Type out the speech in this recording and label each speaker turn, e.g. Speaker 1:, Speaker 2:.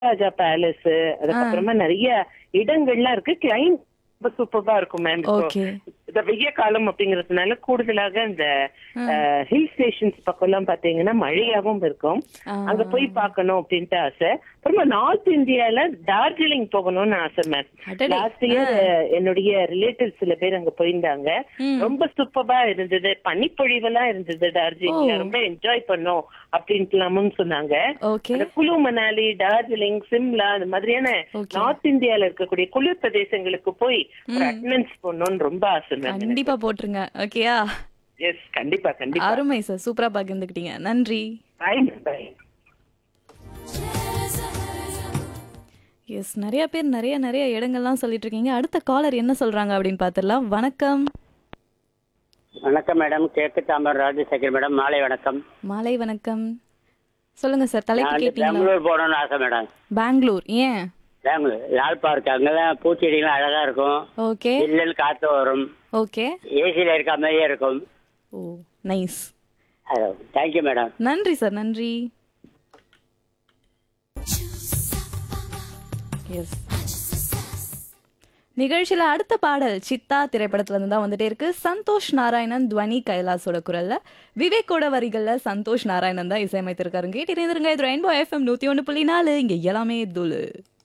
Speaker 1: ராஜா palace அதுக்கப்புறமா நிறைய இடங்கள்லாம் இருக்கு கிளைண்ட் ரொம்ப சூப்பரா இருக்கும் மேம்
Speaker 2: ஓகே
Speaker 1: இந்த வெய்ய காலம் அப்படிங்கறதுனால கூடுதலாக இந்த ஹில் ஸ்டேஷன்ஸ் பக்கம் எல்லாம் பாத்தீங்கன்னா மழையாவும் இருக்கும்
Speaker 2: ஆ.
Speaker 1: அங்க போய் பார்க்கணும் அப்படின்ட்டு ஆசை அப்புறமா நார்த் இந்தியால டார்ஜிலிங் போகணும்னு ஆசை மேம்
Speaker 2: அடடே.
Speaker 1: லாஸ்ட் இயர் என்னுடைய ரிலேட்டிவ் சில பேர் அங்க போயிருந்தாங்க
Speaker 2: ம்.
Speaker 1: ரொம்ப சூப்பரா இருந்தது பனிப்பொழிவெல்லாம் இருந்தது டார்ஜிலிங்ல ரொம்ப என்ஜாய் பண்ணோம் அப்படின்ட்டுலாமும் சொன்னாங்க
Speaker 2: ஓகே
Speaker 1: அந்த குளு மணாலி டார்ஜிலிங் சிம்லா அந்த மாதிரியான
Speaker 2: Okay.
Speaker 1: நார்த் இந்தியால இருக்கக்கூடிய குளிர் பிரதேசங்களுக்கு போய் ஒரு அட்டனன்ஸ் பண்ணணும்னு ரொம்ப ஆசை மேம்
Speaker 2: கண்டிப்பா போட்டுருங்க ஓகேயா
Speaker 1: எஸ் கண்டிப்பா கண்டிப்பா
Speaker 2: அருமை சார் சூப்பரா பகிர்ந்துக்கிட்டீங்க நன்றி
Speaker 1: பை பை
Speaker 2: எஸ் நிறைய பேர் நிறைய நிறைய இடங்கள்லாம் சொல்லிட்டு இருக்கீங்க அடுத்த காலர் என்ன சொல்றாங்க அப்படின்னு பார்த்துடலாம் வணக்கம்
Speaker 3: வணக்கம் மேடம் கிழக்கு தாம்பரம் ராஜசேகர் மேடம் மாலை வணக்கம்
Speaker 2: மாலை வணக்கம் சொல்லுங்க சார்
Speaker 3: நான்
Speaker 2: தலைப்பு
Speaker 3: வந்து
Speaker 2: கேட்டீங்களா
Speaker 3: பெங்களூர் போகணும்னு ஆசை மேடம்
Speaker 2: பெங்களூர் ஏன்
Speaker 3: பெங்களூர் லால் பார்க் அங்கெல்லாம் பூச்செடிகள்லாம் அழகா இருக்கும்
Speaker 2: ஓகே
Speaker 3: இல்லல் காத்து வரும்
Speaker 2: ஓகே
Speaker 3: ஏசியில் இருக்க மாதிரியே இருக்கும்
Speaker 2: ஓ நைஸ்
Speaker 3: தேங்க்யூ மேடம்
Speaker 2: நன்றி சார் நன்றி எஸ் நிகழ்ச்சியில அடுத்த பாடல் சித்தா திரைப்படத்துல இருந்து தான் வந்துட்டே இருக்கு சந்தோஷ் நாராயணன் துவனி கைலாஸோட குரல்ல விவேக்கோட வரிகள்ல சந்தோஷ் நாராயணன் தான் இசையமைத்திருக்காரு கேட்டு இருங்க இது ரெயின்போ எஃப்எம் நூத்தி ஒன்று புள்ளி நாலு இங்க எல்லாமே துளு